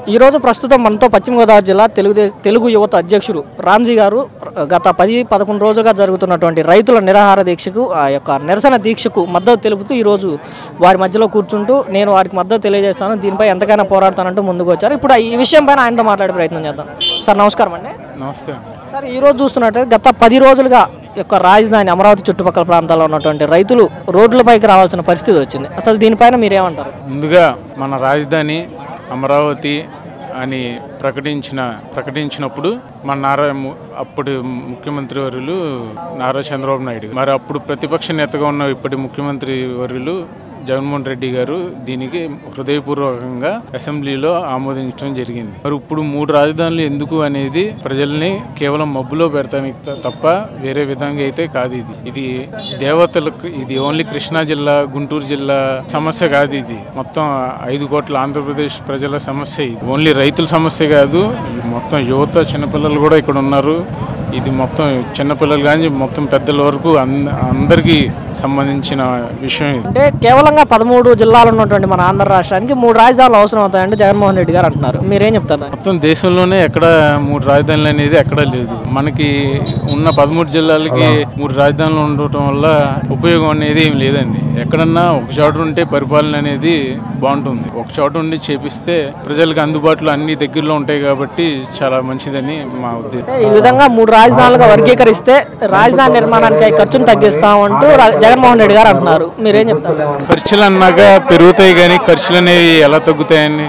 ఈ రోజు ప్రస్తుతం మనతో పశ్చిమ గోదావరి జిల్లా తెలుగుదే తెలుగు యువత అధ్యక్షుడు రామ్జీ గారు గత పది పదకొండు రోజులుగా జరుగుతున్నటువంటి రైతుల నిరాహార దీక్షకు ఆ యొక్క నిరసన దీక్షకు మద్దతు తెలుపుతూ ఈరోజు వారి మధ్యలో కూర్చుంటూ నేను వారికి మద్దతు తెలియజేస్తాను దీనిపై ఎంతకైనా పోరాడతానంటూ ముందుకు వచ్చారు ఇప్పుడు ఈ విషయం పైన ఆయనతో మాట్లాడే ప్రయత్నం చేద్దాం సార్ నమస్కారం అండి నమస్తే అండి సార్ ఈ రోజు చూస్తున్నట్టయితే గత పది రోజులుగా ఈ యొక్క రాజధాని అమరావతి చుట్టుపక్కల ప్రాంతాల్లో ఉన్నటువంటి రైతులు రోడ్లపైకి రావాల్సిన పరిస్థితి వచ్చింది అసలు దీనిపైన మీరేమంటారు ముందుగా మన రాజధాని అమరావతి అని ప్రకటించిన ప్రకటించినప్పుడు మన నారా ము- అప్పుడు ముఖ్యమంత్రి వర్యులు నారా చంద్రబాబు నాయుడు గారు. మరి అప్పుడు ప్రతిపక్ష నేతగా ఉన్న ఇప్పటి ముఖ్యమంత్రి వర్యులు జగన్మోహన్ రెడ్డి గారు దీనికి హృదయపూర్వకంగా అసెంబ్లీలో ఆమోదించడం జరిగింది మరి ఇప్పుడు మూడు రాజధానులు ఎందుకు అనేది ప్రజల్ని కేవలం మబ్బులో పెడతానికి త- తప్ప వేరే విధంగా అయితే కాదు ఇది ఇది దేవతలకు ఇది ఓన్లీ కృష్ణా జిల్లా గుంటూరు జిల్లా సమస్య కాదు ఇది మొత్తం ఐదు కోట్ల ఆంధ్రప్రదేశ్ ప్రజల సమస్య ఇది ఓన్లీ రైతుల సమస్య కాదు ఇది మొత్తం యువత చిన్నపిల్లలు కూడా ఇక్కడ ఉన్నారు ఇది మొత్తం చిన్నపిల్లలు కానీ మొత్తం పెద్దల వరకు అంద- అందరికీ సంబంధించిన విషయం ఇది అంటే కేవలంగా పదమూడు జిల్లాలు ఉన్నటువంటి మన ఆంధ్ర రాష్ట్రానికి మూడు రాజధానులు అవసరం అవుతాయంటే జగన్మోహన్ రెడ్డి గారు అంటున్నారు మీరేం చెప్తారు దానికి? మొత్తం దేశంలోనే ఎక్కడ మూడు రాజధానులు అనేది ఎక్కడా లేదు మనకి ఉన్న పదమూడు జిల్లాలకి మూడు రాజధానులు ఉండటం వల్ల ఉపయోగం అనేది ఏం లేదండి ఎక్కడన్నా ఒక చోట ఉంటే పరిపాలన అనేది బాగుంటుంది ఒక చోట ఉండి చేపిస్తే ప్రజలకు అందుబాటులో అన్ని దగ్గరలో ఉంటాయి కాబట్టి చాలా మంచిదని మా ఉద్దేశం అంటే ఈ విధంగా మూడు రాజధానులుగా వర్గీకరిస్తే రాజధాని నిర్మాణానికి అయ్యే ఖర్చును తగ్గిస్తామంటూ రా- జగన్మోహన్ రెడ్డి గారు అంటున్నారు మీరేం చెప్తారు ఖర్చులు అన్నాక పెరుగుతాయి కానీ ఖర్చులు అనేవి ఎలా తగ్గుతాయని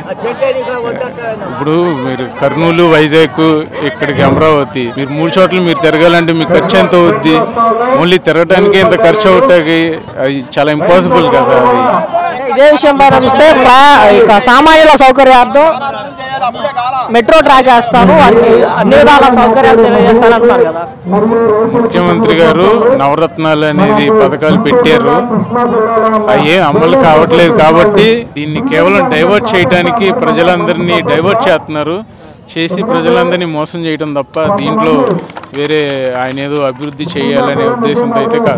ఇప్పుడు మీరు కర్నూలు వైజాగ్ ఇక్కడికి అమరావతి మీరు మూడు చోట్ల మీరు తిరగాలంటే మీకు ఖర్చు ఎంత అవుద్ది ఓన్లీ తిరగడానికి ఎంత ఖర్చు అవుతాయి అది చాలా ఇంపాసిబుల్ కదా అది అంటే ఇదే విషయం పైన చూస్తే ప్రా- ఇక సామాన్యుల సౌకర్యార్థం మెట్రో ట్రాక్ వేస్తాను వారికి అన్ని విధాల సౌకర్యాలు తెలియజేస్తాను అంటున్నారు కదా ముఖ్యమంత్రి గారు నవరత్నాలు అనేది పథకాలు పెట్టారు అవి అమలు కావట్లేదు కాబట్టి దీన్ని కేవలం డైవర్ట్ చేయడానికి ప్రజలందరినీ డైవర్ట్ చేస్తున్నారు చేసి ప్రజలందరినీ మోసం చేయడం తప్ప దీంట్లో వేరే ఆయన ఏదో అభివృద్ధి చేయాలనే ఉద్దేశంతో అయితే కాదు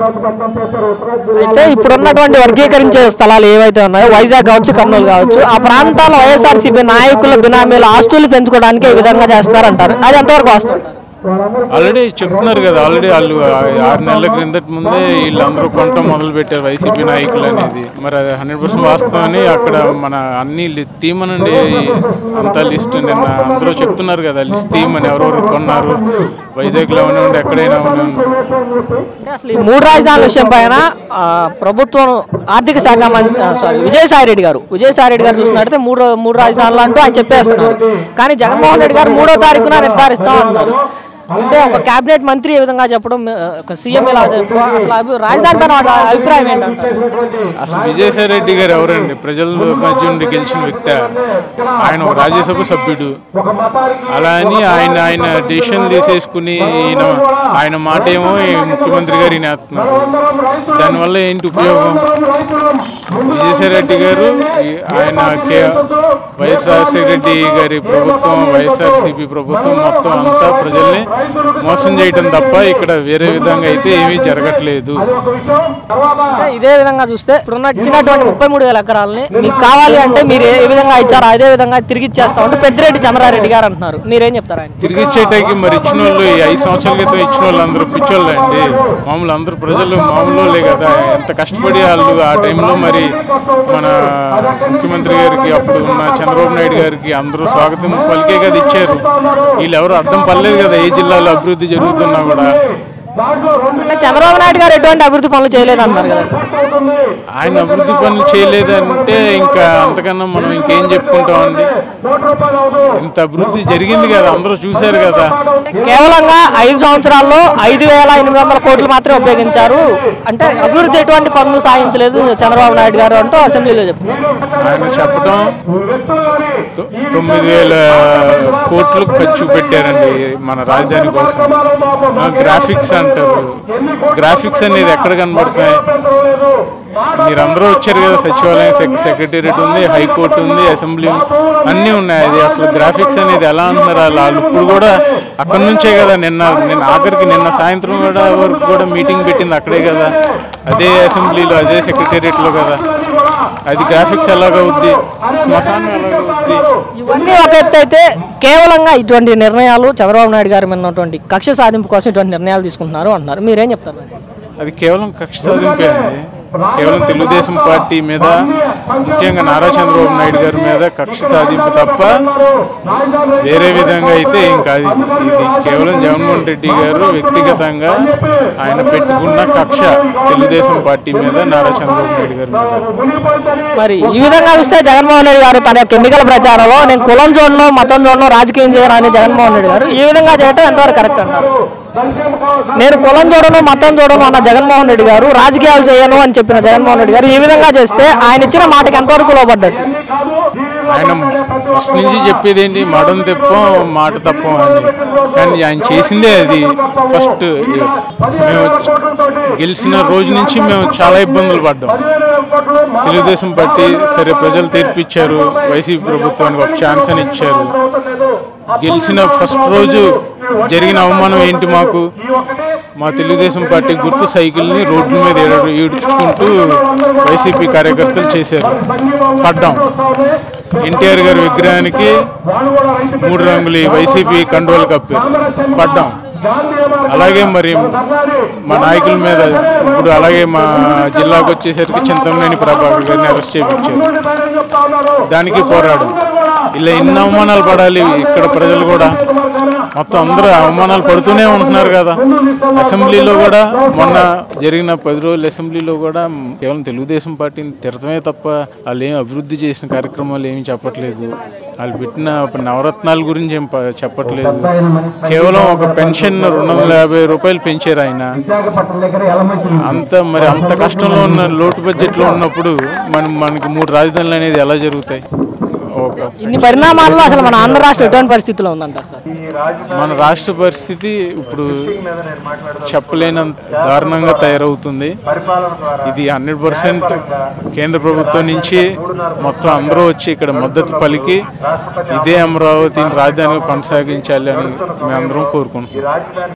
అయితే ఇప్పుడున్నటువంటి వర్గీకరించే స్థలాలు ఏవైతే ఉన్నాయో వైజాగ్ కావచ్చు కర్నూలు కావచ్చు ఆ ప్రాంతాల వైఎస్ఆర్సీపీ నాయకుల బినామీల ఆస్తులు పెంచుకోవడానికి ఈ విధంగా చేస్తారంటారు అది ఎంతవరకు వాస్తవం ఆల్రెడీ చెప్తున్నారు కదా ఆల్రెడీ వాళ్ళు ఆ- ఆరు నెలల క్రిందటి ముందే వీళ్ళందరూ కొనటం మొదలు పెట్టారు వైసీపీ నాయకులు అనేది మరి అది హండ్రెడ్ పర్సెంట్ వాస్తవం అని అక్కడ మన అన్ని లి- తీమనండి అంతా లిస్ట్ నిన్న అందరూ చెప్తున్నారు కదా లిస్ట్ తీయమని ఎవరెవరు కొన్నారు వైజాగ్లో ఉండి ఎక్కడైనా ఉండి అంటే అసలు ఈ మూడు రాజధానుల విషయం పైన ఆ, ప్రభుత్వం ఆర్థిక శాఖ మంత్రి సారీ విజయసాయి రెడ్డి గారు విజయసాయి రెడ్డి గారు చూసినట్టయితే మూడు మూడు రాజధానులు అంటూ ఆయన చెప్పేస్తున్నారు కానీ జగన్మోహన్ రెడ్డి గారు మూడో తారీఖున నిర్ధారిస్తాం అన్నారు అంటే ఒక కేబినెట్ మంత్రి ఈ విధంగా చెప్పడం ఆ, ఒక సీఎం ఇలా చెప్పడం అసలు అభి- రాజధాని పైన వాళ్ళ అభిప్రాయం ఏంటంటారు అసలు విజయసాయి రెడ్డి గారు ఎవరండి ప్రజల మధ్య నుండి గెలిచిన వ్యక్తి ఆయన ఒక రాజ్యసభ సభ్యుడు అలా అని ఆయన ఆయన డెసిషన్ తీసేసుకుని ఈయన ఆయన మాట ఏమో ఈ ముఖ్యమంత్రి గారు వినేస్తున్నారు దానివల్ల ఏంటి ఉపయోగం విజయసాయి రెడ్డి గారు ఈ- ఆయన కే వైఎస్ఆర్ రెడ్డి గారి ప్రభుత్వం వైఎస్ఆర్సీపీ ప్రభుత్వం మొత్తం అంతా ప్రజల్ని మోసం చేయడం తప్ప ఇక్కడ వేరే విధంగా అయితే ఏమీ జరగట్లేదు అంటే ఇదే విధంగా చూస్తే ఇప్పుడున్న ఇచ్చినటువంటి ముప్పై మూడు వేల ఎకరాలని మీకు కావాలి అంటే మీరు ఏ ఏ విధంగా ఇచ్చారో అదే విధంగా తిరిగి ఇచ్చేస్తాం అంటే పెద్దిరెడ్డి చంద్రారెడ్డి గారు అంటున్నారు మీరేం చెప్తారు ఆయన తిరిగి ఇచ్చేటానికి మరి ఇచ్చిన వాళ్ళు ఈ ఐదు సంవత్సరాల క్రితం ఇచ్చిన వాళ్ళు అందరూ పిచ్చోళ్ళు అండి మామూలు అందరూ ప్రజలు మామూలు వాళ్ళే కదా ఎంత కష్టపడి వాళ్ళు ఆ టైంలో మరి మన ముఖ్యమంత్రి గారికి అప్పుడు ఉన్న చంద్రబాబు నాయుడు గారికి అందరూ స్వాగతం పలికే కదా ఇచ్చారు వీళ్ళు ఎవరు అర్థం పర్లేదు కదా ఏ జిల్లాలో అభివృద్ధి జరుగుతున్నా కూడా అంటే చంద్రబాబు నాయుడు గారు ఎటువంటి అభివృద్ధి పనులు చేయలేదు అన్నారు కదా ఆయన అభివృద్ధి పనులు చేయలేదంటే ఇంకా అంతకన్నా మనం ఇంకేం చెప్పుకుంటామండి ఇంత అభివృద్ధి జరిగింది కదా అందరూ చూశారు కదా కేవలంగా ఐదు సంవత్సరాల్లో ఐదు వేల ఎనిమిది వందల కోట్లు మాత్రమే ఉపయోగించారు అంటే అభివృద్ధి ఎటువంటి పనులు సాధించలేదు చంద్రబాబు నాయుడు గారు అంటూ అసెంబ్లీలో చెప్తున్నారు ఆయన చెప్పడం తొ- తొమ్మిది వేల కోట్లు ఖర్చు పెట్టారండి మన రాజధాని కోసం ఆ, గ్రాఫిక్స్ అంటారు గ్రాఫిక్స్ అనేది ఎక్కడ కనబడుతున్నాయి మీరందరూ వచ్చారు కదా సచివాలయం సెక్- సెక్రటేరియట్ ఉంది హైకోర్టు ఉంది అసెంబ్లీ ఉంది, అన్నీ ఉన్నాయి అది అసలు గ్రాఫిక్స్ అనేది ఎలా అంటున్నారు వాళ్ళు వాళ్ళు ఇప్పుడు కూడా అక్కడ నుంచే కదా నిన్న నిన్న ఆఖరికి నిన్న సాయంత్రం కూడా వరకు కూడా మీటింగ్ పెట్టింది అక్కడే కదా అదే అసెంబ్లీలో అదే సెక్రటేరియట్లో కదా అది గ్రాఫిక్స్ ఎలాగవుద్ది శ్మశానం ఎలాగవుద్ది ఇవన్నీ ఒక ఎత్తు అయితే కేవలంగా ఇటువంటి నిర్ణయాలు చంద్రబాబు నాయుడు గారి మీద ఉన్నటువంటి కక్ష సాధింపు కోసం ఇటువంటి నిర్ణయాలు తీసుకుంటున్నారు అంటున్నారు మీరేం చెప్తారు దానికి? అది కేవలం కక్ష సాధింపే అండి కేవలం తెలుగుదేశం పార్టీ మీద ముఖ్యంగా నారా చంద్రబాబు నాయుడు గారి మీద కక్ష సాధింపు తప్ప వేరే విధంగా అయితే ఏం కాదు ఇది. ఇది కేవలం జగన్మోహన్ రెడ్డి గారు వ్యక్తిగతంగా ఆయన పెట్టుకున్న కక్ష తెలుగుదేశం పార్టీ మీద నారా చంద్రబాబు నాయుడు గారి మీద మరి ఈ విధంగా చూస్తే జగన్మోహన్ రెడ్డి గారు తన యొక్క ఎన్నికల ప్రచారంలో నేను కులం చూడను మతం చూడను రాజకీయం చేయను అని జగన్మోహన్ రెడ్డి గారు ఈ విధంగా చేయటం ఎంతవరకు కరెక్ట్ అంటారు నేను కులం చూడను మతం చూడను అన్న జగన్మోహన్ రెడ్డి గారు రాజకీయాలు చేయను అని చెప్పిన జగన్మోహన్ రెడ్డి గారు ఈ విధంగా చేస్తే ఆయన ఇచ్చిన మాటకి ఎంతవరకు లోపడ్డట్టు ఆయన ఫస్ట్ నుంచి చెప్పేది ఏంటి మడం తెప్పం మాట తప్పం అని కానీ ఆయన చేసిందే అది ఫస్ట్ మేము గెలిచిన రోజు నుంచి మేము చాలా ఇబ్బందులు పడ్డాం తెలుగుదేశం పార్టీ సరే ప్రజలు తీర్పిచ్చారు వైసీపీ ప్రభుత్వానికి ఒక ఛాన్స్ అని ఇచ్చారు గెలిచిన ఫస్ట్ రోజు జరిగిన అవమానం ఏంటి మాకు మా తెలుగుదేశం పార్టీ గుర్తు సైకిల్ని రోడ్ల మీద ఏడు ఈడ్చుకుంటూ వైసీపీ కార్యకర్తలు చేశారు పడ్డాం ఎన్టీఆర్ గారి విగ్రహానికి మూడు రంగులు ఈ వైసీపీ కండువలు కప్పారు పడ్డాం అలాగే మరి మా నాయకుల మీద ఇప్పుడు అలాగే మా జిల్లాకు వచ్చేసరికి చింతమనేని ప్రభాకర్ గారిని అరెస్ట్ చేయించారు దానికి పోరాడు ఇలా ఎన్ని అవమానాలు పడాలి ఇక్కడ ప్రజలు కూడా మొత్తం అందరూ అవమానాలు పడుతూనే ఉంటున్నారు కదా అసెంబ్లీలో కూడా మొన్న జరిగిన పది రోజుల అసెంబ్లీలో కూడా కేవలం తెలుగుదేశం పార్టీని తిరతమే తప్ప వాళ్ళు ఏం అభివృద్ధి చేసిన కార్యక్రమాలు ఏమీ చెప్పట్లేదు వాళ్ళు పెట్టిన ఒక నవరత్నాల గురించి ఏం ప- చెప్పట్లేదు కేవలం ఒక పెన్షన్ రెండు వందల యాభై రూపాయలు పెంచారు ఆయన అంత మరి అంత కష్టంలో ఉన్న లోటు బడ్జెట్లో ఉన్నప్పుడు మనం మనకి మూడు రాజధానులు అనేది ఎలా జరుగుతాయి ఒక ఇన్ని పరిణామాల్లో అసలు మన ఆంధ్ర రాష్ట్రం ఎటువంటి పరిస్థితిలో ఉందంటారు సార్ మన రాష్ట్ర పరిస్థితి ఇప్పుడు చెప్పలేనంత దారుణంగా తయారవుతుంది ఇది హండ్రెడ్ పర్సెంట్ కేంద్ర ప్రభుత్వం నుంచి మొత్తం అందరూ వచ్చి ఇక్కడ మద్దతు పలికి ఇదే అమరావతిని రాజధానిగా కొనసాగించాలి అని మేమందరం కోరుకుంటున్నాం